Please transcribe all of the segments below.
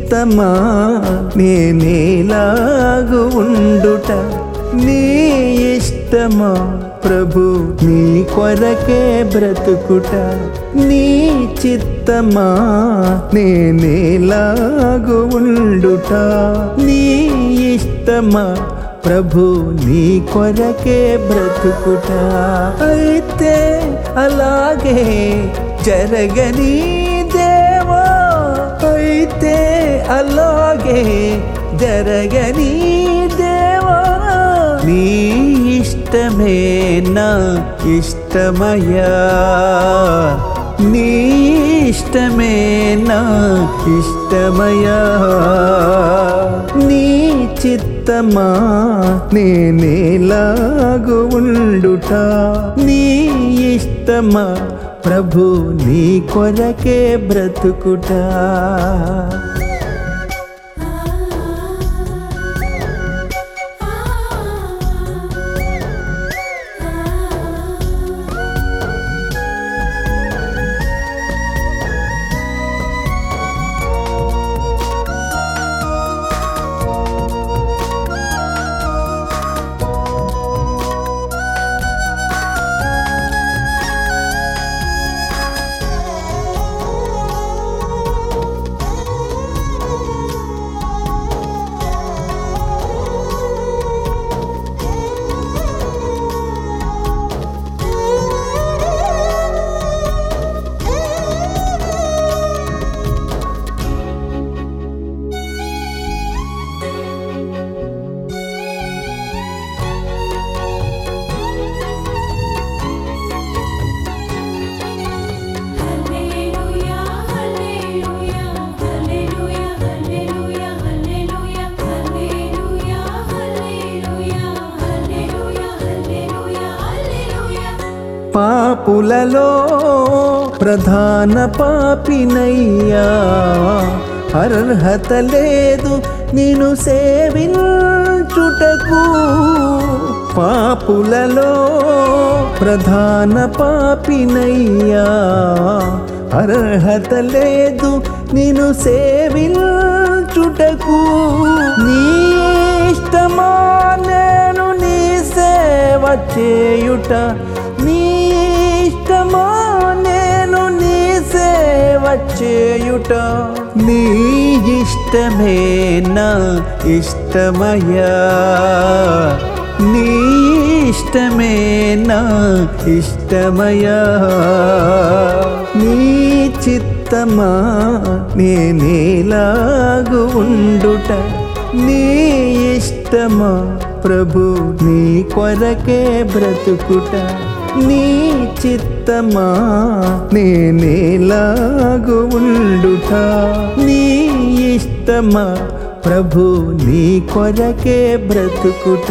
చిత్తమా నేనేలాగు ఉండుట నీ ఇష్టమా ప్రభు నీ కొరకే బ్రతుకుట నీ చిత్తమా నేనేలాగు ఉండుట నీ ఇష్టమా ప్రభు నీ కొరకే బ్రతుకుట అయితే అలాగే జరగని దేవా అయితే అలాగే జరగని దేవా నీ ఇష్టమే నా ఇష్టమయ్యా నీ ఇష్టమే నా ఇష్టమయ్యా నీ చిత్తమా నేనేలాగు ఉండుట నీ ఇష్టమా ప్రభు నీ కొరకే బ్రతుకుట హల్లెలూయా హల్లెలూయా హల్లెలూయా హల్లెలూయా హల్లెలూయా హల్లెలూయా హల్లెలూయా హల్లెలూయా హల్లెలూయా హల్లెలూయా పాపులలో ప్రధాన పాపినయ్యా అర్హత లేదు నేను సేవించుటకు పాపులలో ప్రధాన పాపినయ్యా అర్హత లేదు నేను సేవించుటకు నీ ఇష్టమా నేను నీ సేవ చేయుట నీ ఇష్టమా నేను నీ సేవ చేయుట నీ ఇష్టమే నా ఇష్టమయ్యా నీ ఇష్టమే నా ఇష్టమయ్యా నీ చిత్తమా నేనేలాగు ఉండుట నీ ఇష్టమా ప్రభు నీ కొరకే బ్రతుకుట నీ చిత్తమా నేనేలాగు ఉండుట నీ ఇష్టమా ప్రభు నీ కొరకే బ్రతుకుట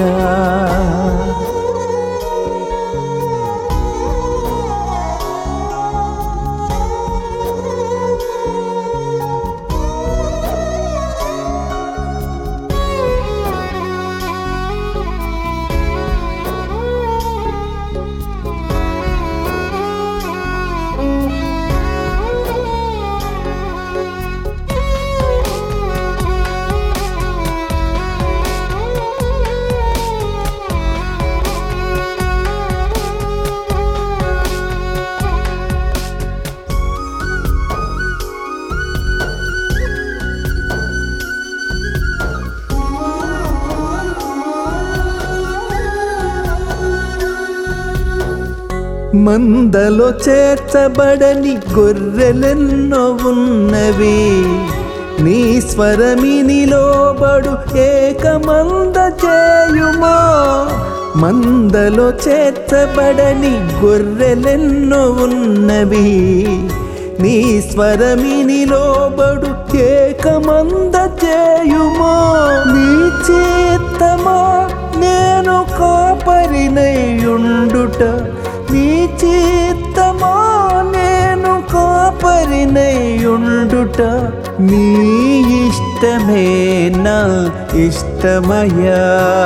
మందలో చేర్చబడని గొర్రెలెన్నో ఉన్నవి నీ స్వరమిని లోబడు ఏకమంద చేయుమా మందలో చేర్చబడని గొర్రెలెన్నో ఉన్నవి నీ స్వరమిని లోబడు ఏకమంద చేయుమా నీ చేత్తమా నేను కాపరినయుండుట నీ చిత్తమా నేను కాపరినయుండుట నీ ఇష్టమే నా ఇష్టమయ్యా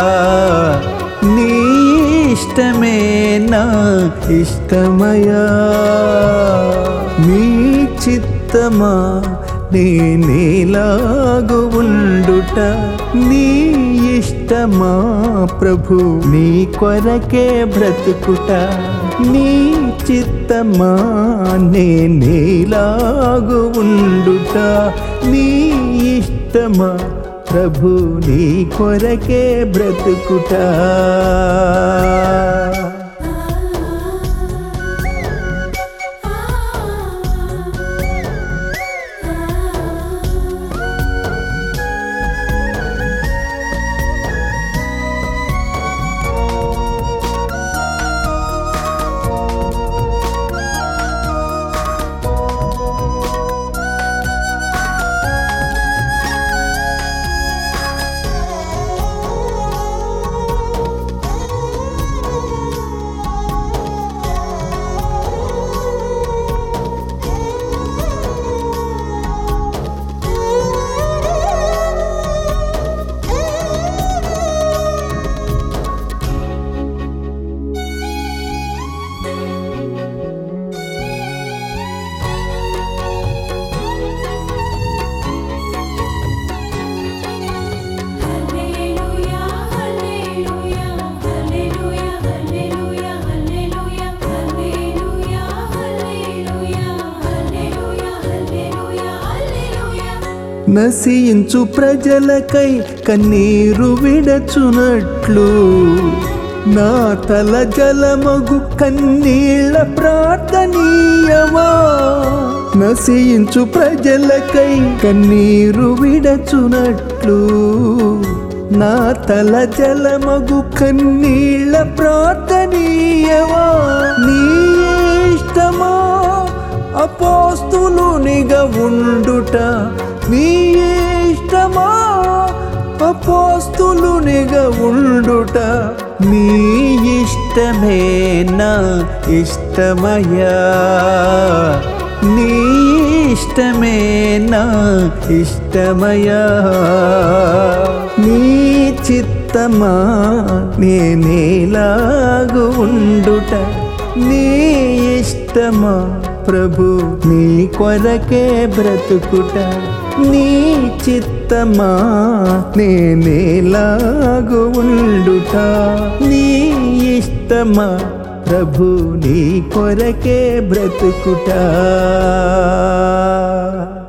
నీ ఇష్టమే నా ఇష్టమయ్యా నీ చిత్తమా నేనేలాగు ఉండుట నీ ఇష్టమా ప్రభు నీ కొరకే బ్రతుకుట నీ చిత్తమా నేనేలాగు ఉండుట నీ ఇష్టమా ప్రభు నీ కొరకే బ్రతుకుట హల్లెలూయా హల్లెలూయా హల్లెలూయా హల్లెలూయా హల్లెలూయా హల్లెలూయా హల్లెలూయా హల్లెలూయా హల్లెలూయా హల్లెలూయా నశించు ప్రజలకై కన్నీరు విడచునట్లు నా తల జలమగు కన్నీళ్ళ ప్రార్థనీయమా నశించు ప్రజలకై కన్నీరు విడచునట్లు నా తల జలమగు కన్నీళ్ళ ప్రార్థనీయమా నీ ఇష్టమా అపోస్తులునిగా ఉండుట నీ ఇష్టమా అపోస్తులునిగా ఉండుట నీ ఇష్టమే నా ఇష్టమయ్యా నీ ఇష్టమే నా ఇష్టమయ్యా నీ చిత్తమా నేనేలాగు ఉండుట నీ ఇష్టమా ప్రభు నీ కొరకే బ్రతుకుట నీ చిత్తమా నేనేలాగు ఉండుట నీ ఇష్టమా ప్రభు నీ కొరకే బ్రతుకుట